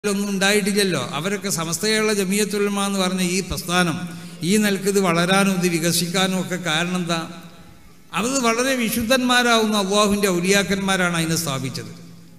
ഒന്നും ഉണ്ടായിട്ടില്ലല്ലോ അവരൊക്കെ സമസ്തയുള്ള ജമിയത്തുലമ എന്ന് പറഞ്ഞ ഈ പ്രസ്ഥാനം ഈ നിലക്ക് ഇത് വളരാനും ഇത് വികസിക്കാനും ഒക്കെ കാരണം എന്താ അത് വളരെ വിശുദ്ധന്മാരാവുന്ന അള്ളാഹുവിൻ്റെ ഔലിയാക്കന്മാരാണ് അതിനെ സ്ഥാപിച്ചത്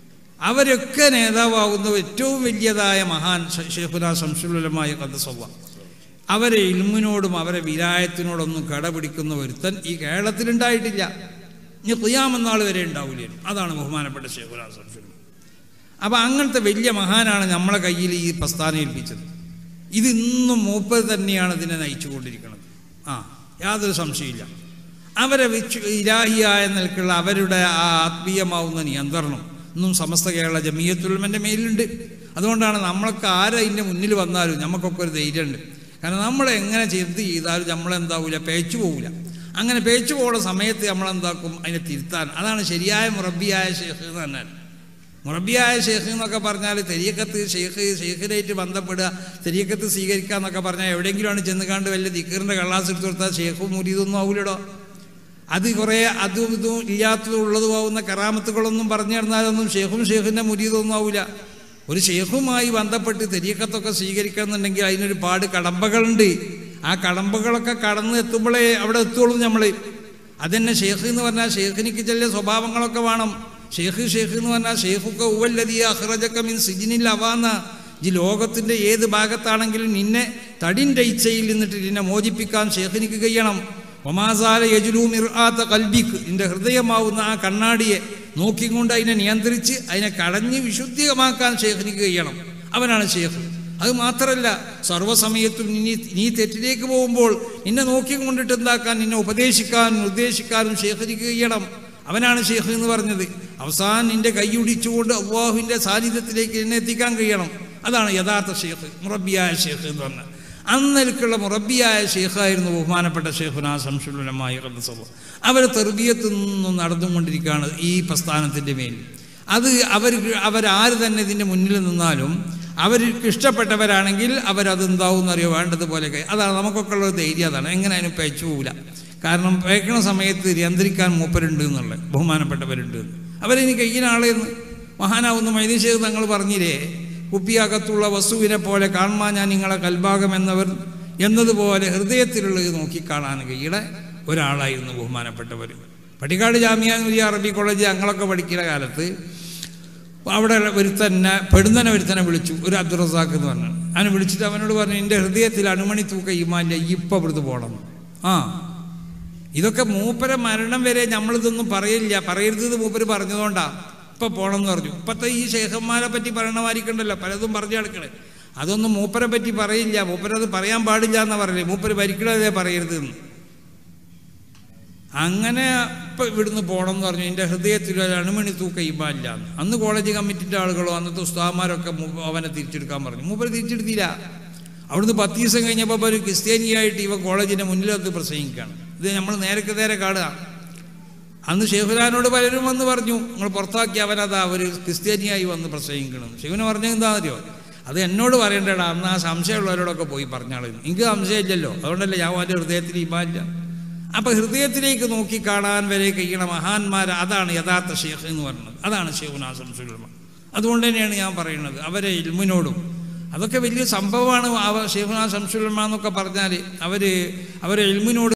അവരൊക്കെ നേതാവാകുന്ന ഏറ്റവും വലിയതായ മഹാൻ ഷെയ്ഖുന സംശുലമായ കഥസവ അവരെ ഇൽമിനോടും അവരെ വിലായത്തിനോടൊന്നും കടപിടിക്കുന്ന ഒരുത്തൻ ഈ കേരളത്തിലുണ്ടായിട്ടില്ല ഇനി കുയ്യാമെന്നാൾ വരെ ഉണ്ടാവില്ല അതാണ് ബഹുമാനപ്പെട്ട ഷെയ്ഖുന സംശുലം അപ്പം അങ്ങനത്തെ വലിയ മഹാനാണ് നമ്മളെ കയ്യിൽ ഈ പ്രസ്ഥാനം ഏൽപ്പിച്ചത് ഇത് ഇന്നും മൂപ്പർ തന്നെയാണ് ഇതിനെ നയിച്ചുകൊണ്ടിരിക്കുന്നത് ആ യാതൊരു സംശയമില്ല അവരെ വിച്ചു ഇലാഹിയായ നിലക്കുള്ള അവരുടെ ആ ആത്മീയമാവുന്ന നിയന്ത്രണം ഇന്നും സമസ്ത കേരള ജമീയത്തുൽമൻ്റെ മേലുണ്ട് അതുകൊണ്ടാണ് നമ്മളൊക്കെ ആരെ അതിൻ്റെ മുന്നിൽ വന്നാലും നമുക്കൊക്കെ ഒരു ധൈര്യമുണ്ട് കാരണം നമ്മൾ എങ്ങനെ ചെയ്ത് ചെയ്താലും നമ്മളെന്താവില്ല പേച്ചു പോവില്ല അങ്ങനെ പേച്ചു പോകുന്ന സമയത്ത് നമ്മളെന്താക്കും അതിനെ തിരുത്താൻ അതാണ് ശരിയായ മുറബിയായ ഷേഖ് എന്ന് പറഞ്ഞാൽ മുറബിയായ ഷേഖ് എന്നൊക്കെ പറഞ്ഞാൽ തെരിയക്കത്ത് ഷേഖ് ഷേഖിനായിട്ട് ബന്ധപ്പെടുക തെരിയക്കത്ത് സ്വീകരിക്കുക എന്നൊക്കെ പറഞ്ഞാൽ എവിടെയെങ്കിലുമാണ് ചെന്ന് കണ്ട് വലിയ ദിക്കറിൻ്റെ കള്ളാസ് എടുത്ത് കൊടുത്താൽ ഷേഖും മുരീതൊന്നും ആവില്ലടോ അത് കുറേ അതും ഇതും ഇല്ലാത്തതും ഉള്ളതുമാവുന്ന കറാമത്തുകളൊന്നും പറഞ്ഞു നടന്നാലൊന്നും ഷേഖും ഷേഖിൻ്റെ മുരീതൊന്നും ആവില്ല ഒരു ഷേഖുമായി ബന്ധപ്പെട്ട് തെരിയക്കത്തൊക്കെ സ്വീകരിക്കണമെന്നുണ്ടെങ്കിൽ അതിനൊരു പാട് കടമ്പകളുണ്ട് ആ കടമ്പകളൊക്കെ കടന്ന് എത്തുമ്പോഴേ അവിടെ എത്തുള്ളൂ നമ്മൾ അതന്നെ ഷേഖ് എന്ന് പറഞ്ഞാൽ ഷേഖിനിക്ക് ചില സ്വഭാവങ്ങളൊക്കെ വേണം ഷേഖ് ഷേഖ് എന്ന് പറഞ്ഞാൽ ഷേഖുക്ക ഉവല്ലതി അഹ്റജക്ക മീൻ സിജിനിൽ അവാന്ന ഈ ലോകത്തിൻ്റെ ഏത് ഭാഗത്താണെങ്കിലും നിന്നെ തടിൻ്റെ ഇച്ഛയിൽ നിന്നിട്ട് നിന്നെ മോചിപ്പിക്കാൻ ഷേഖിനിക്ക് കഴിയണം ഒമാസാല യജുലു മിർആത്ത കൽബിക്ക് നിന്റെ ഹൃദയമാവുന്ന ആ കണ്ണാടിയെ നോക്കിക്കൊണ്ട് അതിനെ നിയന്ത്രിച്ച് അതിനെ കടഞ്ഞ് വിശുദ്ധികമാക്കാൻ ഷേഖിനിക്ക് കഴിയണം അവനാണ് ഷേഖ് അത് മാത്രമല്ല സർവ്വസമയത്തും നീ നീ തെറ്റിലേക്ക് പോകുമ്പോൾ നിന്നെ നോക്കിക്കൊണ്ടിട്ട് എന്താക്കാൻ നിന്നെ ഉപദേശിക്കാനും നിർദ്ദേശിക്കാനും ഷേഖിനിക്ക് കഴിയണം അവനാണ് ഷേഖ് എന്ന് പറഞ്ഞത് അവസാനം നിന്റെ കൈയൊടിച്ചുകൊണ്ട് അള്ളാഹുവിൻ്റെ സാന്നിധ്യത്തിലേക്ക് എന്നെ എത്തിക്കാൻ കഴിയണം അതാണ് യഥാർത്ഥ ഷേഖ് മുറബിയായ ഷേഖ് എന്ന് പറഞ്ഞത് അന്നേക്കുള്ള മുറബിയായ ഷേഖായിരുന്നു ബഹുമാനപ്പെട്ട ഷേഖുന സംശുലമായ കഥസഭ അവർ തെർബിയത്ത് നിന്നും നടന്നുകൊണ്ടിരിക്കുകയാണ് ഈ പ്രസ്ഥാനത്തിൻ്റെ മേൽ അത് അവർ അവരാര് തന്നെ ഇതിൻ്റെ മുന്നിൽ നിന്നാലും അവർക്ക് ഇഷ്ടപ്പെട്ടവരാണെങ്കിൽ അവരതെന്താവും എന്നറിയോ വേണ്ടതുപോലെ അതാണ് നമുക്കൊക്കെ ഉള്ള ഒരു ധൈര്യം അതാണ് എങ്ങനെ അതിന് പേച്ചു പോകില്ല കാരണം പേക്കണ സമയത്ത് നിയന്ത്രിക്കാൻ മൂപ്പരുണ്ട് എന്നുള്ളത് ബഹുമാനപ്പെട്ടവരുണ്ട് അവരിനി കഴിയുന്ന ആളെന്ന് മഹാനാവുന്ന മൈതീശേഖ് തങ്ങൾ പറഞ്ഞില്ലേ കുപ്പിയകത്തുള്ള വസ്തുവിനെ പോലെ കാണുമാ ഞാൻ നിങ്ങളെ കൽഭാഗം എന്നവർ എന്നതുപോലെ ഹൃദയത്തിലുള്ളത് നോക്കിക്കാണാൻ കഴിയുടെ ഒരാളായിരുന്നു ബഹുമാനപ്പെട്ടവർ പട്ടിക്കാട് ജാമിയ നൂരിയ അറബി കോളേജ് ഞങ്ങളൊക്കെ പഠിക്കുന്ന കാലത്ത് അവിടെ ഒരുത്തന്നെ പെടുന്നനെ ഒരുത്തനെ വിളിച്ചു ഒരു അബ്ദുൾ റസാഖ് എന്ന് പറഞ്ഞു അവനെ വിളിച്ചിട്ട് അവനോട് പറഞ്ഞു എൻ്റെ ഹൃദയത്തിൽ അണുമണി തൂക്ക ഇമാല്ല ഇപ്പം ഇവിടുന്ന് പോകണം ആ ഇതൊക്കെ മൂപ്പര മരണം വരെ നമ്മളിതൊന്നും പറയില്ല പറയരുത് മൂപ്പര് പറഞ്ഞതുകൊണ്ടാണ് ഇപ്പം പോകണം എന്ന് പറഞ്ഞു ഇപ്പോഴത്തെ ഈ ശേഖന്മാരെ പറ്റി പറയണമായിരിക്കണ്ടല്ലോ പലതും പറഞ്ഞു നടക്കണേ അതൊന്നും മൂപ്പരെ പറ്റി പറയില്ല മൂപ്പരത് പറയാൻ പാടില്ല എന്നാ പറയില്ലേ മൂപ്പര് ഭരിക്കണതേ പറയരുത് എന്ന് അങ്ങനെ ഇപ്പം ഇവിടുന്ന് പോകണം എന്ന് പറഞ്ഞു എൻ്റെ ഹൃദയത്തിൽ ഒരു അണുമണി തൂക്ക ഇമ്പാല്ല അന്ന് കോളേജ് കമ്മിറ്റിൻ്റെ ആളുകളോ അന്നത്തെ ഉസ്താമാരൊക്കെ അവനെ തിരിച്ചെടുക്കാൻ പറഞ്ഞു മൂപ്പര് തിരിച്ചെടുത്തില്ല അവിടുന്ന് പത്ത് ദിവസം കഴിഞ്ഞപ്പോൾ ഒരു ക്രിസ്ത്യാനിയായിട്ട് ഇവ കോളേജിൻ്റെ മുന്നിലത് പ്രസംഗിക്കുകയാണ് ഇത് നമ്മൾ നേരത്തെ നേരെ കാണുക അന്ന് ഷെയ്ഖുലാനോട് പലരും വന്ന് പറഞ്ഞു നിങ്ങൾ പുറത്താക്കി അവനതാ ഒരു ക്രിസ്ത്യാനിയായി വന്ന് പ്രസംഗിക്കണം ഷെയ്ഖുന പറഞ്ഞത് എന്താ അറിയോ അത് എന്നോട് പറയണ്ടടാ അന്ന് ആ സംശയമുള്ളവരോടൊക്കെ പോയി പറഞ്ഞാൾ എനിക്ക് സംശയമില്ലല്ലോ അതുകൊണ്ടല്ലേ ഞാൻ അവൻ്റെ ഹൃദയത്തിൽ ഇമാല്ല അപ്പം ഹൃദയത്തിലേക്ക് നോക്കി കാണാൻ വരെ കഴിയണ മഹാന്മാർ അതാണ് യഥാർത്ഥ ഷെയ്ഖ് എന്ന് പറയുന്നത് അതാണ് ഷെയ്ഖുന സംസുലമ അതുകൊണ്ട് തന്നെയാണ് ഞാൻ പറയുന്നത് അവരെ ഇൽമിനോടും അതൊക്കെ വലിയ സംഭവമാണ് ഷെയ്ഖുന സംസുലമ എന്നൊക്കെ പറഞ്ഞാൽ അവർ അവരെ ഇൽമിനോട്